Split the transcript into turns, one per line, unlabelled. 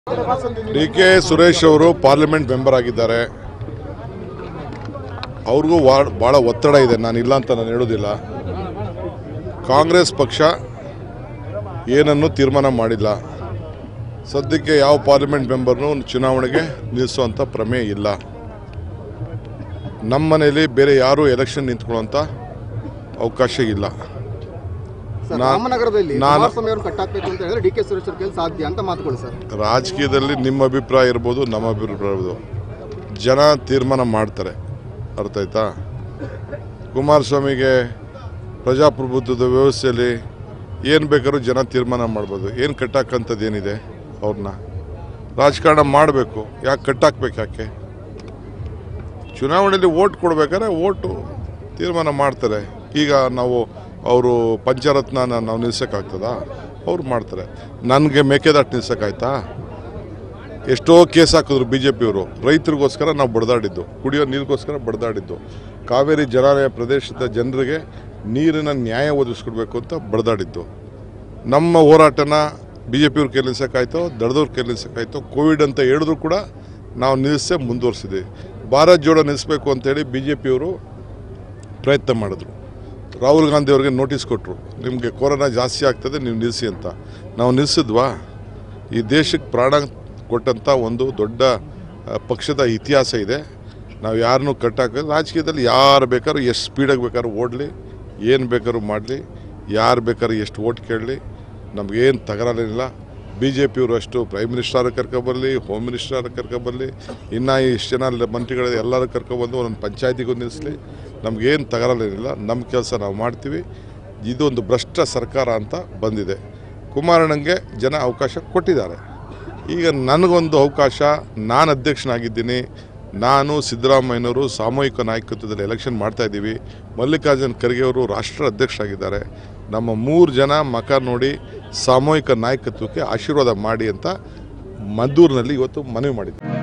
D K Suresh ಅವರು parliament member ಆಗಿದ್ದಾರೆ ಅವ್ರಿಗೂ ವಾ- ಭಾಳ ಒತ್ತಡ ಇದೆ ನಾನು ಇಲ್ಲ ಅಂತ ನಾನು ಹೇಳೋದಿಲ್ಲ ಕಾಂಗ್ರೆಸ್ ಪಕ್ಷ ಏನನ್ನು ತೀರ್ಮಾನ ಮಾಡಿಲ್ಲ ಸದ್ಯಕ್ಕೆ ಯಾವ ಪಾರ್ಲಿಮೆಂಟ್ ಮೆಂಬರ್ನು ಚುನಾವಣೆಗೆ ನಿಲ್ಲಿಸುವಂಥ ಪ್ರಮೇಯ ಇಲ್ಲ ನಮ್ಮ ಮನೆಯಲ್ಲಿ ಬೇರೆ ಯಾರೂ ಎಲೆಕ್ಷನ್ ನಿಂತ್ಕೊಳ್ಳೋಂಥ ಅವಕಾಶ ಇಲ್ಲ
ಸರ್
ನಾ-
ರಾಮನಗರದಲ್ಲಿ
ನಾನು-
ಕುಮಾರಸ್ವಾಮಿ ಅವ್ರನ್ನ ಕಟ್ಟಾಕ್ಬೇಕು ಅಂತ ಹೇಳಿದ್ರೆ ಡಿ ಕೆ ಸುರೇಶ್ ಅವ್ರ ಕೈಲಿ ಸಾಧ್ಯ ಅಂತ ಮಾತುಗಳು ಸರ್
ರಾಜಕೀಯದಲ್ಲಿ ನಿಮ್ಮ ಅಭಿಪ್ರಾಯ ಇರ್ಬೋದು ನಮ್ಮ ಅಭಿಪ್ರಾಯ ಇರ್ಬೋದು ಜನ ತೀರ್ಮಾನ ಮಾಡ್ತಾರೆ ಅರ್ಥ ಆಯ್ತಾ ಕುಮಾರಸ್ವಾಮಿಗೆ ಪ್ರಜಾಪ್ರಭುತ್ವದ ವ್ಯವಸ್ಥೆಯಲ್ಲಿ ಏನು ಬೇಕಾದ್ರೂ ಜನ ತೀರ್ಮಾನ ಮಾಡ್ಬೋದು ಏನು ಕಟ್ಟಾಕಂಥದ್ದು ಏನಿದೆ ಅವ್ರನ್ನ ರಾಜಕಾರಣ ಮಾಡಬೇಕು ಯಾಕೆ ಕಟ್ಟಾಕ್ಬೇಕು ಯಾಕೆ ಚುನಾವಣೆಯಲ್ಲಿ ಓಟ್ ಕೊಡ್ಬೇಕಾದ್ರೆ ಓಟು ತೀರ್ಮಾನ ಮಾಡ್ತಾರೆ ಈಗ ನಾವು ಅವರು ಪಂಚರತ್ನ ನಾವು ನಿಲ್ಸೋಕ್ಕಾಗ್ತದಾ ಅವ್ರು ಮಾಡ್ತಾರೆ ನನಗೆ ಮೇಕೆದಾಟು ನಿಲ್ಸೋಕ್ಕಾಯ್ತಾ ಎಷ್ಟೋ ಕೇಸ್ ಹಾಕಿದ್ರು ಬಿ ಜೆ ಪಿಯವರು ರೈತರಿಗೋಸ್ಕರ ನಾವು ಬಡ್ದಾಡಿದ್ದು ಕುಡಿಯೋ ನೀರಿಗೋಸ್ಕರ ಬಡ್ದಾಡಿದ್ದು ಕಾವೇರಿ ಜಲಾನಯ ಪ್ರದೇಶದ ಜನರಿಗೆ ನೀರಿನ ನ್ಯಾಯ ಒದಗಿಸ್ಕೊಡ್ಬೇಕು ಅಂತ ಬಡ್ದಾಡಿದ್ದು ನಮ್ಮ ಹೋರಾಟನ ಬಿ ಜೆ ಪಿಯವ್ರ ಕೈ ನಿಲ್ಸೋಕ್ಕಾಯ್ತೋ ದಳದವ್ರ ಕೈ ನಿಲ್ಸೋಕ್ಕಾಯ್ತೋ ಕೋವಿಡ್ ಅಂತ ಹೇಳಿದ್ರು ಕೂಡ ನಾವು ನಿಲ್ಲಿಸೇ ಮುಂದುವರಿಸಿದ್ವಿ ಭಾರತ್ ಜೋಡೋ ನಿಲ್ಲಿಸ್ಬೇಕು ಅಂತೇಳಿ ಬಿ ಜೆ ಪಿಯವರು ಪ್ರಯತ್ನ ಮಾಡಿದ್ರು ರಾಹುಲ್ ಗಾಂಧಿ ಅವ್ರಿಗೆ ನೋಟಿಸ್ ಕೊಟ್ಟರು ನಿಮಗೆ ಕೊರೋನಾ ಜಾಸ್ತಿ ಆಗ್ತದೆ ನೀವು ನಿಲ್ಲಿಸಿ ಅಂತ ನಾವು ನಿಲ್ಲಿಸಿದ್ವಾ ಈ ದೇಶಕ್ಕೆ ಪ್ರಾಣ ಕೊಟ್ಟಂಥ ಒಂದು ದೊಡ್ಡ ಆ, ಪಕ್ಷದ ಇತಿಹಾಸ ಇದೆ ನಾವು ಯಾರನ್ನೂ ಕಟ್ಟಾಕ ರಾಜಕೀಯದಲ್ಲಿ ಯಾರು ಬೇಕಾದ್ರೂ ಎಷ್ಟು ಸ್ಪೀಡಾಗಿ ಬೇಕಾದ್ರೂ ಓಡಲಿ ಏನು ಬೇಕಾದ್ರೂ ಮಾಡಲಿ ಯಾರು ಬೇಕಾದ್ರೂ ಎಷ್ಟು ಓಟ್ ಕೇಳಲಿ ನಮಗೇನು ತಗರಲಿಲ್ಲ ಬಿ ಜೆ ಪಿಯವರು ಅಷ್ಟು ಪ್ರೈಮ್ ಮಿನಿಸ್ಟರ್ ಕರ್ಕೊಬರಲಿ ಹೋಮ್ ಮಿನಿಸ್ಟರ್ ಕರ್ಕೊಬರಲಿ ಇನ್ನು ಇಷ್ಟು ಜನ ಲ- ಮಂತ್ರಿಗಳು ಎಲ್ಲರೂ ಕರ್ಕೊಬಂದು ಒಂದೊಂದು ಪಂಚಾಯತಿಗೂ ನಿಲ್ಲಿಸಲಿ ನಮಗೇನು ತಗರಲೇನಿಲ್ಲ ನಮ್ಮ ಕೆಲಸ ನಾವು ಮಾಡ್ತೀವಿ ಇದೊಂದು ಭ್ರಷ್ಟ ಸರ್ಕಾರ ಅಂತ ಬಂದಿದೆ ಕುಮಾರಣ್ಣಂಗೆ ಜನ ಅವಕಾಶ ಕೊಟ್ಟಿದ್ದಾರೆ ಈಗ ನನಗೊಂದು ಅವಕಾಶ ನಾನು ಅಧ್ಯಕ್ಷನಾಗಿದ್ದೀನಿ ನಾನು ಸಿದ್ದರಾಮಯ್ಯನವರು ಸಾಮೂಹಿಕ ನಾಯಕತ್ವದಲ್ಲಿ ಎಲೆಕ್ಷನ್ ಮಾಡ್ತಾ ಇದ್ದೀವಿ ಮಲ್ಲಿಕಾರ್ಜುನ್ ಖರ್ಗೆ ಅವರು ರಾಷ್ಟ್ರ ಅಧ್ಯಕ್ಷರಾಗಿದ್ದಾರೆ ನಮ್ಮ ಮೂರು ಜನ ಮಕ ನೋಡಿ ಸಾಮೂಹಿಕ ನಾಯಕತ್ವಕ್ಕೆ ಆಶೀರ್ವಾದ ಮಾಡಿ ಅಂತ ಮದ್ದೂರಿನಲ್ಲಿ ಇವತ್ತು ಮನವಿ ಮಾಡಿದ್ದೆ